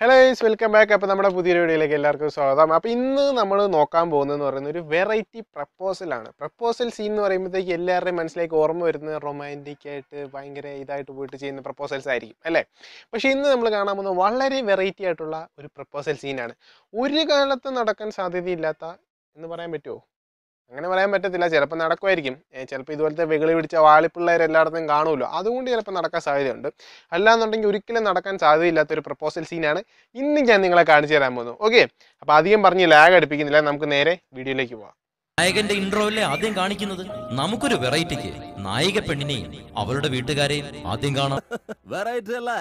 Hello welcome back അപ്പോൾ നമ്മുടെ പുതിയൊരു വീഡിയോയിലേക്ക് എല്ലാവർക്കും സ്വാഗതം അപ്പോൾ ഇന്ന് നമ്മൾ നോക്കാൻ പോകുന്നതെന്ന് പറയുന്നത് ഒരു വെറൈറ്റി പ്രപ്പോസലാണ് പ്രപ്പോസൽ സീൻ എന്ന് പറയുമ്പോഴത്തേക്ക് എല്ലാവരുടെയും മനസ്സിലേക്ക് ഓർമ്മ വരുന്നത് റൊമാൻറ്റിക് ആയിട്ട് ഭയങ്കര ഇതായിട്ട് പോയിട്ട് ചെയ്യുന്ന പ്രപ്പോസൽസ് ആയിരിക്കും അല്ലേ പക്ഷേ ഇന്ന് നമ്മൾ കാണാൻ പോകുന്നത് വളരെ വെറൈറ്റി ആയിട്ടുള്ള ഒരു പ്രപ്പോസൽ സീനാണ് ഒരു കാലത്ത് നടക്കാൻ സാധ്യതയില്ലാത്ത എന്ന് പറയാൻ പറ്റുമോ അങ്ങനെ പറയാൻ പറ്റത്തില്ല ചിലപ്പോൾ നടക്കുമായിരിക്കും ചിലപ്പോൾ ഇതുപോലത്തെ വെകളി പിടിച്ച വാളിപ്പിള്ളേർ എല്ലായിടത്തും കാണുമല്ലോ അതുകൊണ്ട് ചിലപ്പോൾ നടക്കാൻ സാധ്യതയുണ്ട് അല്ലാന്നുണ്ടെങ്കിൽ ഒരിക്കലും നടക്കാൻ സാധ്യതയില്ലാത്ത ഒരു പ്രപ്പോസൽ സീനാണ് ഇന്ന് ഞാൻ നിങ്ങളെ കാണിച്ചു തരാൻ പോകുന്നു ഓക്കെ അപ്പോൾ അധികം പറഞ്ഞ് ലാഗ് അടുപ്പിക്കുന്നില്ല നമുക്ക് നേരെ വീഡിയോയിലേക്ക് പോവാം നായകന്റെ ഇൻട്രോയിലെ ആദ്യം കാണിക്കുന്നത് നമുക്കൊരു വെറൈറ്റിക്ക് നായിക പെണ്ണിനെയും അവളുടെ വീട്ടുകാരെയും ആദ്യം കാണാം വെറൈറ്റി അല്ലേ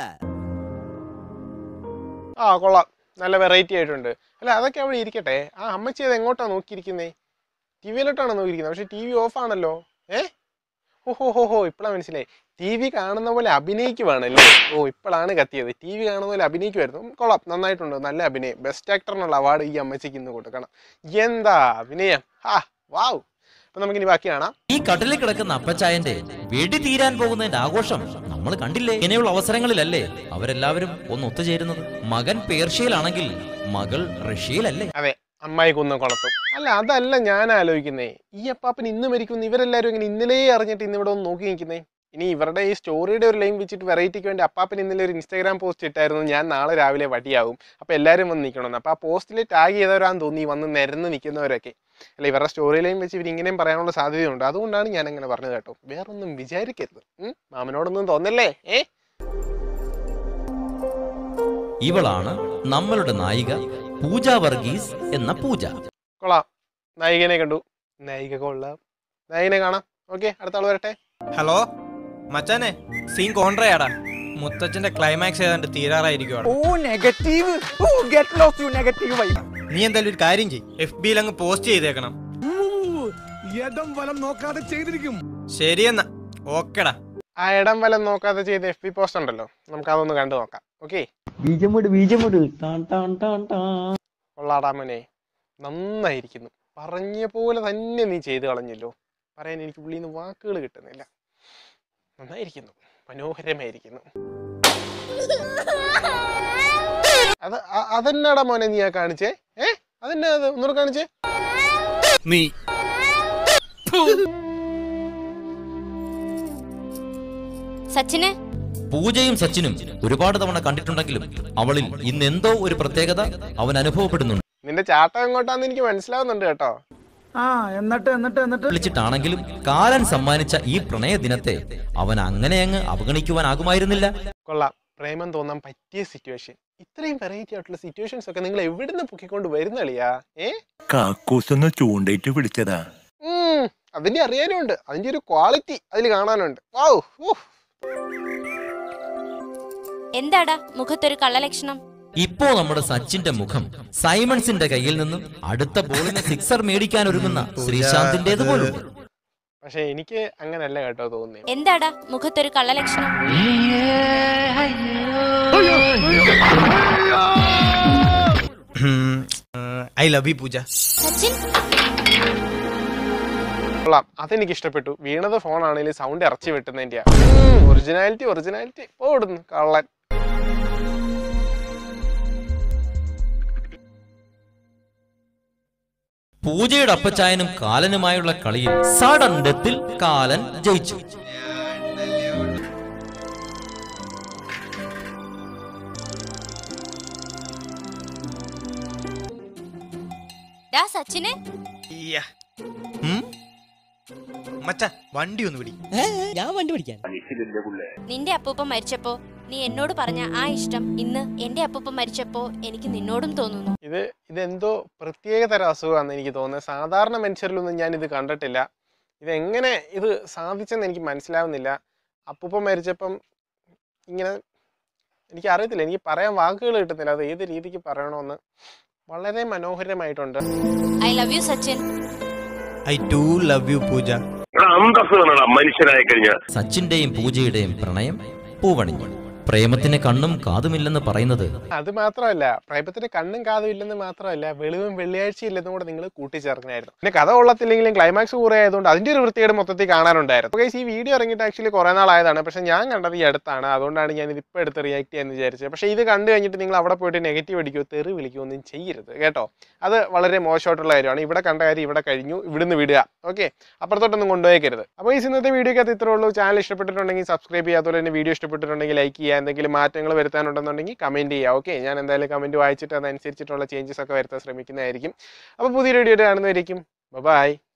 ആ കൊള്ളാം നല്ല വെറൈറ്റി ആയിട്ടുണ്ട് അല്ല അതൊക്കെ അവിടെ ഇരിക്കട്ടെ ആ അമ്മച്ചി അത് എങ്ങോട്ടാണ് നോക്കിയിരിക്കുന്നേ ടി വിയിലോട്ടാണ് നോക്കിയിരിക്കുന്നത് പക്ഷേ ടി വി ഓഫ് ആണല്ലോ ഏ ഓ ഹോ ഹോ ഹോ ഇപ്പോഴാണ് മനസ്സിലായി ടി വി കാണുന്ന പോലെ അഭിനയിക്കുവാണല്ലേ ഓ ഇപ്പോഴാണ് കത്തിയത് ടി വി കാണുന്ന പോലെ അഭിനയിക്കുമായിരുന്നു ഉം, കൊള്ളാം നന്നായിട്ടുണ്ട് നല്ല അഭിനയം ബെസ്റ്റ് ആക്ടറിനുള്ള അവാർഡ് ഈ അമ്മച്ചിക്ക് ഇന്ന് കൊടുക്കണം എന്താ അഭിനയം ഹാ വാവ് അപ്പൊ നമുക്കിനി ബാക്കി കാണാം ഈ കടലിൽ കിടക്കുന്ന അപ്പച്ചായന്റെ വെടി തീരാൻ പോകുന്നതിന്റെ ആഘോഷം നമ്മൾ കണ്ടില്ലേ ഇങ്ങനെയുള്ള അവസരങ്ങളിലല്ലേ അവരെല്ലാവരും ഒന്ന് ഒത്തുചേരുന്നത് മകൻ പേർഷ്യയിലാണെങ്കിൽ മകൾ റഷ്യയിലല്ലേ അതെ അമ്മായി കുന്ന കുളത്തും അല്ല അതല്ല ഞാൻ ആലോചിക്കുന്നേ ഈ അപ്പാപ്പൻ ഇന്ന് മരിക്കുന്നു ഇവരെല്ലാവരും ഇങ്ങനെ ഇന്നലെ അറിഞ്ഞിട്ട് ഇന്ന് ഇവിടെ ഒന്ന് നോക്കി നിൽക്കുന്നേ ഇനി ഇവരുടെ ഈ സ്റ്റോറിയുടെ ഒരു ലൈൻ വെച്ചിട്ട് വെറൈറ്റിക്ക് വേണ്ടി അപ്പാപ്പൻ ഇന്നലെ ഒരു ഇൻസ്റ്റാഗ്രാം പോസ്റ്റ് ഇട്ടായിരുന്നു ഞാൻ നാളെ രാവിലെ വടിയാവും അപ്പോൾ എല്ലാവരും വന്ന് നിൽക്കണമെന്ന് അപ്പോൾ ആ പോസ്റ്റിൽ ടാഗ് ചെയ്തവരാന്ന് തോന്നി വന്ന് നിരന്ന് നിൽക്കുന്നവരൊക്കെ അല്ല ഇവരുടെ സ്റ്റോറി ലൈൻ വെച്ച് ഇവർ ഇങ്ങനെയും പറയാനുള്ള സാധ്യതയുണ്ട് അതുകൊണ്ടാണ് ഞാൻ അങ്ങനെ പറഞ്ഞത് കേട്ടോ വേറൊന്നും വിചാരിക്കരുത് ഉം? മാമനോടൊന്നും തോന്നല്ലേ ഏ ഇവളാണ് നമ്മളുടെ നായിക പൂജ വർഗീസ് എന്ന പൂജ കൊള്ളാം നായികനെ കണ്ടു നായിക കൊള്ളാം നായികനെ കാണാം ഓക്കെ അടുത്ത ആൾ വരട്ടെ ഹലോ മച്ചാനെ സീൻ കോൺട്രയാടാ മുത്തച്ഛന്റെ ക്ലൈമാക്സ് ഏതാണ്ട് തീരാറായിരിക്കുവാണ് O negative O get lost you negative why നീ എന്തായാലും ഒരു കാര്യം ചെയ് എഫ് ബിയിൽ അങ്ങ് പോസ്റ്റ് ചെയ്തേക്കണം ഇടം വലം നോക്കാതെ ചെയ്തിരിക്കും ശരിയെന്നാ ഓക്കെടാ ആ ഇടം വലം നോക്കാതെ ചെയ്ത എഫ് ബി പോസ്റ്റ് ഉണ്ടല്ലോ നമുക്ക് അതൊന്ന് കണ്ടു നോക്കാം ഓക്കെ ബീജമുട് ബീജമുട് ടാൻ ടാൻ ടാൻ ടാൻ കൊള്ളാടാമനെ നന്നായിരിക്കുന്നു പറഞ്ഞ പോലെ തന്നെ നീ ചെയ്തു കളഞ്ഞല്ലോ പറയാൻ എനിക്ക് പുള്ളിയിൽ നിന്ന് വാക്കുകൾ കിട്ടുന്നില്ല നന്നായിരിക്കുന്നു മനോഹരമായിരിക്കുന്നു അത് അ- അതെന്നാടാ മോനെ നീ ആ കാണിച്ചേ ഏ അതെന്നാ അത് ഒന്നുകൂടെ കാണിച്ചേ നീ സച്ചിന് പൂജയും സച്ചിനും ഒരുപാട് തവണ കണ്ടിട്ടുണ്ടെങ്കിലും അവളിൽ ഇന്ന് എന്തോ ഒരു പ്രത്യേകത അവൻ അനുഭവപ്പെടുന്നുണ്ട് നിന്റെ ചാട്ടം എങ്ങോട്ടാന്ന് എനിക്ക് മനസ്സിലാവുന്നുണ്ട് കേട്ടോ ആ എന്നിട്ട് എന്നിട്ട് എന്നിട്ട് വിളിച്ചിട്ടാണെങ്കിലും കാലൻ സമ്മാനിച്ച ഈ പ്രണയ ദിനത്തെ അവൻ അങ്ങനെ അങ്ങ് അവഗണിക്കുവാനാകുമായിരുന്നില്ല കൊള്ളാം പ്രേമം തോന്നാൻ പറ്റിയ സിറ്റുവേഷൻ ഇത്രയും വെറൈറ്റി ആയിട്ടുള്ള സിറ്റുവേഷൻസ് ഒക്കെ നിങ്ങൾ എവിടുന്ന് പൊക്കിക്കൊണ്ട് വരുന്നളിയാ ഏ കാക്കൂസൊന്ന് ചൂണ്ടയിട്ട് പിടിച്ചതാ ഉം, അതിന്റെ അറിയാനുണ്ട് അതിന്റെ ഒരു ക്വാളിറ്റി അതിൽ കാണാനുണ്ട് വൗ, ഊഹ്. എന്താടാ മുഖത്തൊരു കള്ളലക്ഷണം ഇപ്പോ നമ്മുടെ സച്ചിന്റെ മുഖം സൈമൺസിന്റെ കയ്യിൽ നിന്നും അടുത്ത ബോളിന് സിക്സർ മേടിക്കാൻ ഒരുങ്ങുന്ന ശ്രീശാന്തിന്റേത് പോലും പക്ഷെ എനിക്ക് അങ്ങനല്ല കേട്ടോ തോന്നുന്നത് എന്താടാ മുഖത്തൊരു കള്ളലക്ഷണം I love you Pooja Sachin കൊള്ളാം അതെനിക്ക് ഇഷ്ടപ്പെട്ടു വീണത് ഫോൺ ആണെങ്കിലും സൗണ്ട് ഇറച്ചി വെട്ടുന്നതിന്റെ ഒറിജിനാലിറ്റി ഒറിജിനാലിറ്റി ഓടുന്നു കള്ളൻ പൂജയുടെ അപ്പച്ചായനും കാലനുമായുള്ള കളിയിൽ സഡൻ ഡെത്തിൽ കാലൻ ജയിച്ചു ഡാ സച്ചിന് മച്ച വണ്ടി ഒന്ന് പിടി ഞാൻ വണ്ടി പിടിക്കാൻ നിന്റെ അപ്പൂപ്പൻ മരിച്ചപ്പോ നീ എന്നോട് പറഞ്ഞ ആ ഇഷ്ടം ഇന്ന് എന്റെ അപ്പൂപ്പൻ മരിച്ചപ്പോ എനിക്ക് നിന്നോടും തോന്നുന്നു ഇത് ഇതെന്തോ പ്രത്യേക തരം അസുഖമാണെന്ന് എനിക്ക് തോന്നുന്നത് സാധാരണ മനുഷ്യരിലൊന്നും ഞാൻ ഇത് കണ്ടിട്ടില്ല ഇതെങ്ങനെ ഇത് സാധിച്ചെന്ന് എനിക്ക് മനസ്സിലാവുന്നില്ല അപ്പൂപ്പൻ മരിച്ചപ്പം ഇങ്ങനെ എനിക്ക് അറിയത്തില്ല എനിക്ക് പറയാൻ വാക്കുകൾ കിട്ടുന്നില്ല അത് ഏത് രീതിക്ക് പറയണമെന്ന് വളരെ മനോഹരമായിട്ടുണ്ട് I love you Sachin I too love you Pooja അന്തസ് വേണടാ മനുഷ്യനായി കഴിഞ്ഞാൽ സച്ചിന്റെയും പൂജയുടെയും പ്രണയം പൂവണിഞ്ഞു പ്രേമത്തിന് കണ്ണും കാതുമില്ലെന്ന് പറയുന്നത് അത് മാത്രമല്ല പ്രേമത്തിന് കണ്ണും കാതും ഇല്ലെന്ന് മാത്രമല്ല വെളിവും വെള്ളിയാഴ്ച ഇല്ലെന്നും കൂടെ നിങ്ങൾ കൂട്ടിച്ചേർക്കണമായിരുന്നു പിന്നെ കഥ കൊള്ളത്തില്ലെങ്കിലും ക്ലൈമാക്സ് കൂറെ ആയതുകൊണ്ട് അതിന്റെ ഒരു വൃത്തിയുടെ മൊത്തത്തിൽ കാണാനുണ്ടായിരുന്നു ഗൈസ് ഈ വീഡിയോ ഇറങ്ങിയിട്ട് ആക്ച്വലി കുറെ നാളായതാണ് പക്ഷെ ഞാൻ കണ്ടത് ഈ അടുത്താണ് അതുകൊണ്ടാണ് ഞാൻ ഇത് ഇപ്പോൾ എടുത്ത് റിയാക്ട് ചെയ്യാന്ന് വിചാരിച്ചത് പക്ഷേ ഇത് കണ്ടു കഴിഞ്ഞിട്ട് നിങ്ങൾ അവിടെ പോയിട്ട് നെഗറ്റീവ് അടിക്കുകയോ തെറി വിളിക്കുകയോ ഒന്നും ചെയ്യരുത് കേട്ടോ അത് വളരെ മോശമായിട്ടുള്ള കാര്യമാണ് ഇവിടെ കണ്ട കാര്യം ഇവിടെ കഴിഞ്ഞു ഇവിടുന്ന് വിടുക ഓക്കെ അപ്പുറത്തോട്ടൊന്നും കൊണ്ടുപോയേക്കരുത് അപ്പോൾ ഈ ഇന്നത്തെ വീഡിയോക്കകത്ത് ഇത്രേ ഉള്ളൂ ചാനൽ ഇഷ്ടപ്പെട്ടിട്ടുണ്ടെങ്കിൽ സബ്സ്ക്രൈബ് ചെയ്യാത്തതുപോലെ തന്നെ വീഡിയോ ഇഷ്ടപ്പെട്ടിട്ടുണ്ടെങ്കിൽ ലൈക്ക് ചെയ്യുക എന്തെങ്കിലും മാറ്റങ്ങൾ വരുത്താനുണ്ടെന്നുണ്ടെങ്കിൽ കമൻറ്റ് ചെയ്യുക ഓക്കെ ഞാൻ എന്തായാലും കമൻറ്റ് വായിച്ചിട്ട് അതനുസരിച്ചിട്ടുള്ള ചേഞ്ചസ് ഒക്കെ വരുത്താൻ ശ്രമിക്കുന്നതായിരിക്കും അപ്പോൾ പുതിയ വീഡിയോ കാണുന്നതായിരിക്കും ബൈ